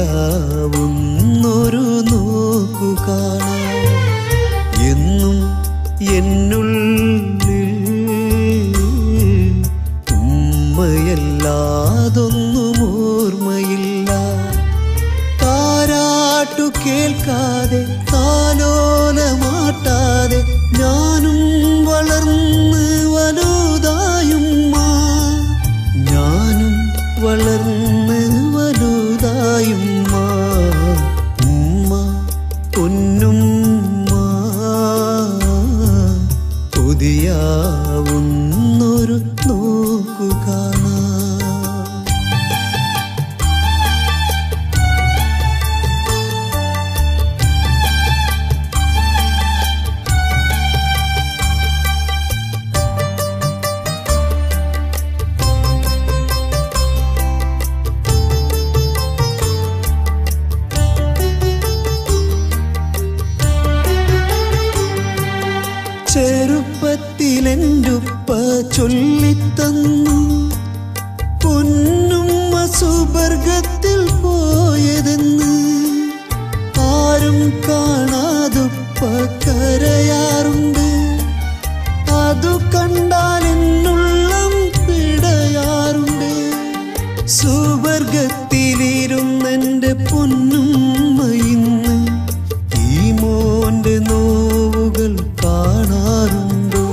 കൊതിയാവുന്നൊരു നോക്കു കാണാൻ എന്നും എന്നുള്ളിൽ ഉമ്മയല്ലാതൊന്നും ഓർമ്മയില്ല താരാട്ടു കേൾക്കാതെ താലോലമാട്ടാതെ ഞാനും വളർന്ന് വലുതായുമ്മ ഞാനും വളർന്ന് വലുതായുമ്മ ഉമ്മ പൊന്നുമ്മ കൊതിയാവുന്നൊരു നോക്കു കാണാൻ ചെറുപ്പത്തിലെൻ്റുപ്പ ചൊല്ലിത്തന്നു പൊന്നുമ്മ സുവർഗത്തിൽ പോയതെന്ന് ആരും കാണാതുപ്പ കരയാറുണ്ട് അതു കണ്ടാൽ എന്നുള്ളം പിടയാറുണ്ട് സുവർഗത്തിലിരുന്നെൻ്റെ പൊന്നുമ്മ ഇന്ന് ഈ മോന്റെ നോവുകൾ കാണാറുണ്ടോ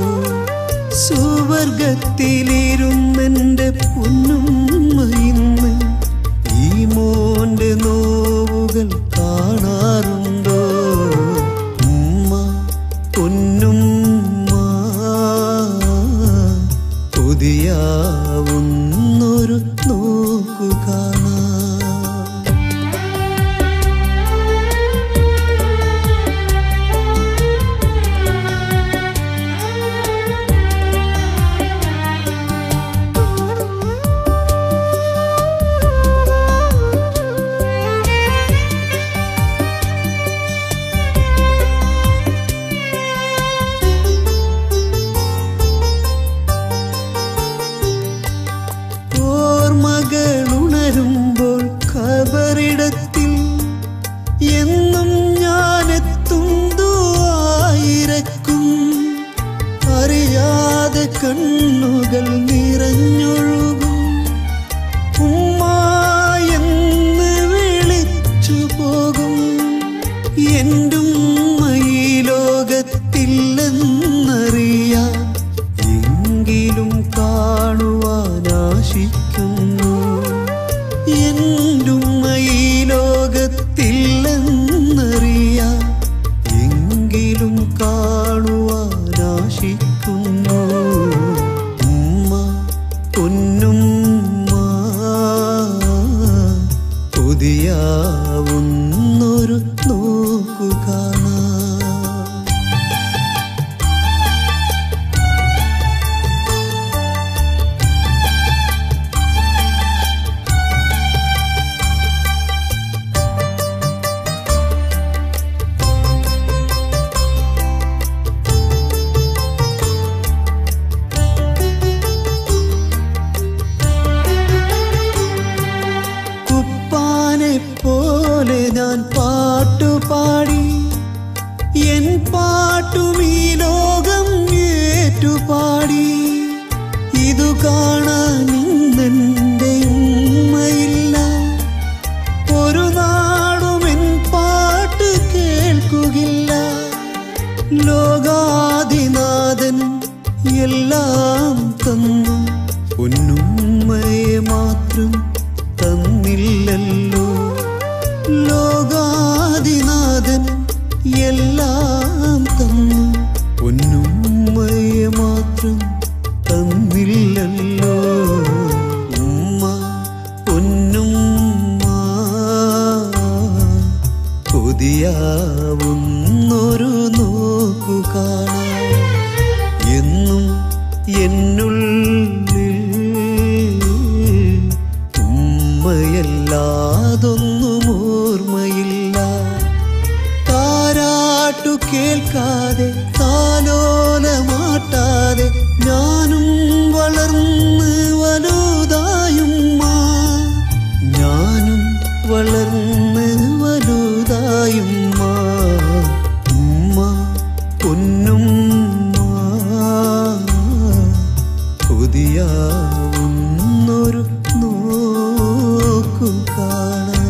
സുവർഗത്തിലിരുന്നെൻ്റെ പൊന്നുമ്മ ഇന്ന് ഈ മോന്റെ നോവുകൾ കാണാറുണ്ടോ ഉമ്മ പൊന്നുമ്മ കൊതിയാവുന്നൊരു നോക്കു കാണാൻ ഓർമ്മകളുണരുമ്പോൾ ഖബറിടത്തിൽ എന്നും ഞാനെത്തും ദുആയിരക്കും അറിയാതെ കണ്ണുകൾ നിറഞ്ഞൊഴുകും ഉമ്മ എന്ന് വിളിച്ചു പോകും എന്റുമ്മ ഈ ലോകത്തില്ലെന്നറിയാം എങ്കിലും കാണുവാൻ ആശിക്കുന്നു എന്റുമ്മ ഈ ലോകത്തില്ലെന്നറിയാം എങ്കിലും കാണുവാൻ ആശിക്കുന്നു ഉമ്മ പൊന്നുമ്മ കൊതിയാവുന്നൊരു നോക്കു കാണാൻ ഉപ്പാനെ പോലെ ഞാൻ പാട്ടുപാടി എൻ പാട്ടും ഈ ലോകം ഏറ്റുപാടി ഇതു കാണാൻ ഇന്നെൻ്റെ ഉമ്മയില്ല ഒരു നാളും എൻ പാട്ട് കേൾക്കുകില്ല ലോകാധിനാഥൻ എല്ലാം തന്നു പൊന്നുമ്മയെ മാത്രം തന്നില്ലല്ലോ ലോകാധിനാഥൻ എല്ലാം തന്നു കൊതിയാവുന്നൊരു നോക്കു കാണാൻ